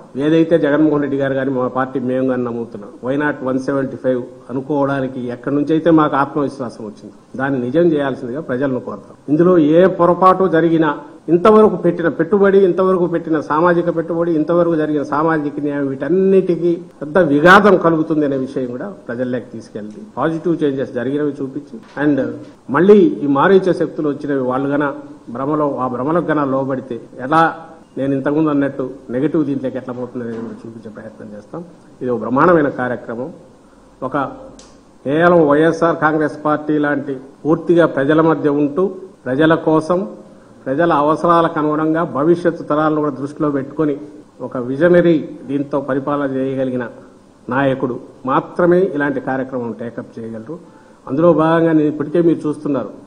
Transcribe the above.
ఏదైతే జగన్మోహన్ రెడ్డి గారు కానీ మా పార్టీ మేము కానీ నమ్ముతున్నాం why not one seventy five అనుకోవడానికి ఎక్కడి నుంచి అయితే మాకు ఆత్మవిశ్వాసం వచ్చింది దాన్ని నిజం చేయాల్సిందిగా ప్రజలను కోరుతాం ఇందులో ఏ పొరపాటు జరిగినా ఇంతవరకు పెట్టిన పెట్టుబడి ఇంతవరకు పెట్టిన సామాజిక పెట్టుబడి ఇంతవరకు జరిగిన సామాజిక న్యాయం వీటన్నిటికీ పెద్ద విఘాతం కలుగుతుంది అనే విషయం కూడా ప్రజల్లోకి తీసుకెళ్ళి పాజిటివ్ చేంజెస్ జరిగినవి చూపించి అండ్ మళ్ళీ ఈ మారీచే శక్తులు వచ్చినవి వాళ్ళు గన భ్రమలో ఆ భ్రమలకు గన లోబడితే ఎలా నేను ఇంతకుముందు అన్నట్టు నెగటివ్ దీంట్లోకి ఎట్లా పోతుంది అనేది కూడా చూపించే ప్రయత్నం చేస్తాం ఇది ఒక బ్రహ్మాండమైన కార్యక్రమం ఒక కేవలం వైఎస్ఆర్ కాంగ్రెస్ పార్టీ లాంటి పూర్తిగా ప్రజల మధ్య ఉంటూ ప్రజల కోసం ప్రజల అవసరాలకు అనుగుణంగా భవిష్యత్తు తరాలను కూడా దృష్టిలో పెట్టుకొని ఒక విజనరీ దీంతో పరిపాలన చేయగలిగిన నాయకుడు మాత్రమే ఇలాంటి కార్యక్రమం టేకప్ చేయగలరు అందులో భాగంగా నేను ఇప్పటికే మీరు చూస్తున్నారు